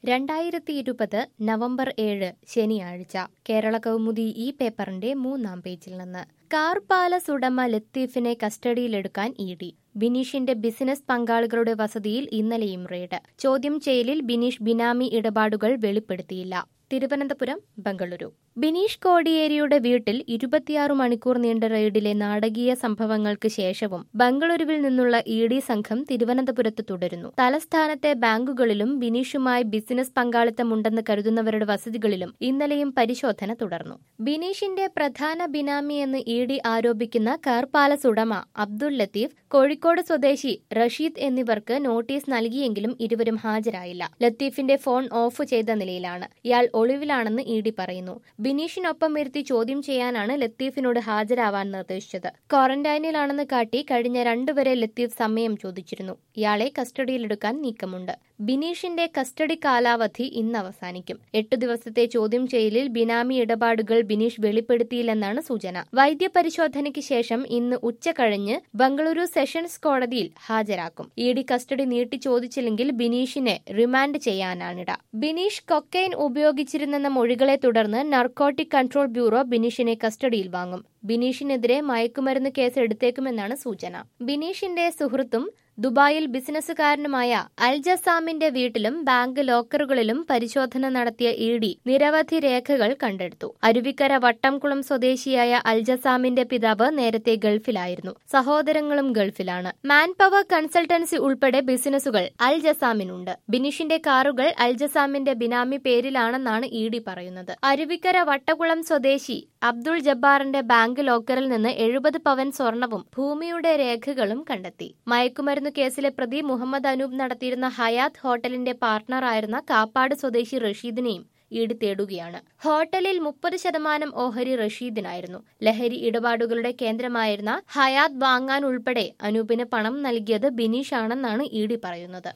രണ്ടായിരത്തി ഇരുപത് നവംബർ ഏഴ് ശനിയാഴ്ച കേരള കൗമുദി ഈ പേപ്പറിന്റെ മൂന്നാം പേജിൽ നിന്ന് കാർ പാലസ് ഉടമ ലത്തീഫിനെ കസ്റ്റഡിയിലെടുക്കാൻ ഇ ഡി ബിനീഷിന്റെ ബിസിനസ് പങ്കാളികളുടെ വസതിയിൽ ഇന്നലെയും റെയ്ഡ് ചോദ്യം ചെയ്യലിൽ ബിനീഷ് ബിനാമി ഇടപാടുകൾ വെളിപ്പെടുത്തിയില്ല തിരുവനന്തപുരം ബംഗളൂരു ബിനീഷ് കോടിയേരിയുടെ വീട്ടിൽ ഇരുപത്തിയാറ് മണിക്കൂർ നീണ്ട റെയ്ഡിലെ നാടകീയ സംഭവങ്ങൾക്ക് ശേഷവും ബംഗളൂരുവിൽ നിന്നുള്ള ഇ ഡി സംഘം തിരുവനന്തപുരത്ത് തുടരുന്നു തലസ്ഥാനത്തെ ബാങ്കുകളിലും ബിനീഷുമായി ബിസിനസ് പങ്കാളിത്തമുണ്ടെന്ന് കരുതുന്നവരുടെ വസതികളിലും ഇന്നലെയും പരിശോധന തുടർന്നു ബിനീഷിന്റെ പ്രധാന ബിനാമി എന്ന് ഇ ഡി ആരോപിക്കുന്ന കാർ പാലസ് ഉടമ അബ്ദുൾ ലത്തീഫ് കോഴിക്കോട് സ്വദേശി റഷീദ് എന്നിവർക്ക് നോട്ടീസ് നൽകിയെങ്കിലും ഇരുവരും ഹാജരായില്ല ലത്തീഫിന്റെ ഫോൺ ഓഫ് ചെയ്ത നിലയിലാണ് ഇയാൾ ഒളിവിലാണെന്ന് ഇ ഡി പറയുന്നു ബിനീഷിനൊപ്പം ഇരുത്തി ചോദ്യം ചെയ്യാനാണ് ലത്തീഫിനോട് ഹാജരാവാൻ നിർദ്ദേശിച്ചത് ക്വാറന്റൈനിലാണെന്ന് കാട്ടി കഴിഞ്ഞ രണ്ടുവരെ ലത്തീഫ് സമയം ചോദിച്ചിരുന്നു ഇയാളെ കസ്റ്റഡിയിലെടുക്കാൻ നീക്കമുണ്ട് ബിനീഷിന്റെ കസ്റ്റഡി കാലാവധി ഇന്ന് അവസാനിക്കും എട്ടു ദിവസത്തെ ചോദ്യം ചെയ്യലിൽ ബിനാമി ഇടപാടുകൾ ബിനീഷ് വെളിപ്പെടുത്തിയില്ലെന്നാണ് സൂചന വൈദ്യപരിശോധനയ്ക്ക് ശേഷം ഇന്ന് ഉച്ച കഴിഞ്ഞ് ബംഗളൂരു സെഷൻസ് കോടതിയിൽ ഹാജരാക്കും ഇ ഡി കസ്റ്റഡി നീട്ടി ചോദിച്ചില്ലെങ്കിൽ ബിനീഷിനെ റിമാൻഡ് ചെയ്യാനാണിട ബിനീഷ് കൊക്കൈൻ ഉപയോഗിച്ചിരുന്നെന്ന മൊഴികളെ തുടർന്ന് നർക്കോട്ടിക് കൺട്രോൾ ബ്യൂറോ ബിനീഷിനെ കസ്റ്റഡിയിൽ വാങ്ങും ബിനീഷിനെതിരെ മയക്കുമരുന്ന് കേസ് എടുത്തേക്കുമെന്നാണ് സൂചന ബിനീഷിന്റെ സുഹൃത്തും ദുബായിൽ ബിസിനസ്സുകാരനുമായ അൽജസാമിന്റെ വീട്ടിലും ബാങ്ക് ലോക്കറുകളിലും പരിശോധന നടത്തിയ ഇ ഡി നിരവധി രേഖകൾ കണ്ടെടുത്തു അരുവിക്കര വട്ടംകുളം സ്വദേശിയായ അൽജസാമിന്റെ പിതാവ് നേരത്തെ ഗൾഫിലായിരുന്നു സഹോദരങ്ങളും ഗൾഫിലാണ് മാൻ പവർ കൺസൾട്ടൻസി ഉൾപ്പെടെ ബിസിനസ്സുകൾ അൽജസാമിനുണ്ട് ബിനിഷിന്റെ കാറുകൾ അൽജസാമിന്റെ ബിനാമി പേരിലാണെന്നാണ് ഇ ഡി പറയുന്നത് അരുവിക്കര വട്ടകുളം സ്വദേശി അബ്ദുൾ ജബ്ബാറിന്റെ ബാങ്ക് ലോക്കറിൽ നിന്ന് എഴുപത് പവൻ സ്വർണവും ഭൂമിയുടെ രേഖകളും കണ്ടെത്തി മയക്കുമരുന്ന് കേസിലെ പ്രതി മുഹമ്മദ് അനൂപ് നടത്തിയിരുന്ന ഹയാത്ത് ഹോട്ടലിന്റെ പാർട്ണറായിരുന്ന കാപ്പാട് സ്വദേശി റഷീദിനെയും ഈട് തേടുകയാണ് ഹോട്ടലിൽ മുപ്പത് ശതമാനം ഓഹരി റഷീദിനായിരുന്നു ലഹരി ഇടപാടുകളുടെ കേന്ദ്രമായിരുന്ന ഹയാത്ത് വാങ്ങാൻ ഉൾപ്പെടെ അനൂപിന് പണം നൽകിയത് ബിനീഷ് ആണെന്നാണ് ഇ ഡി പറയുന്നത്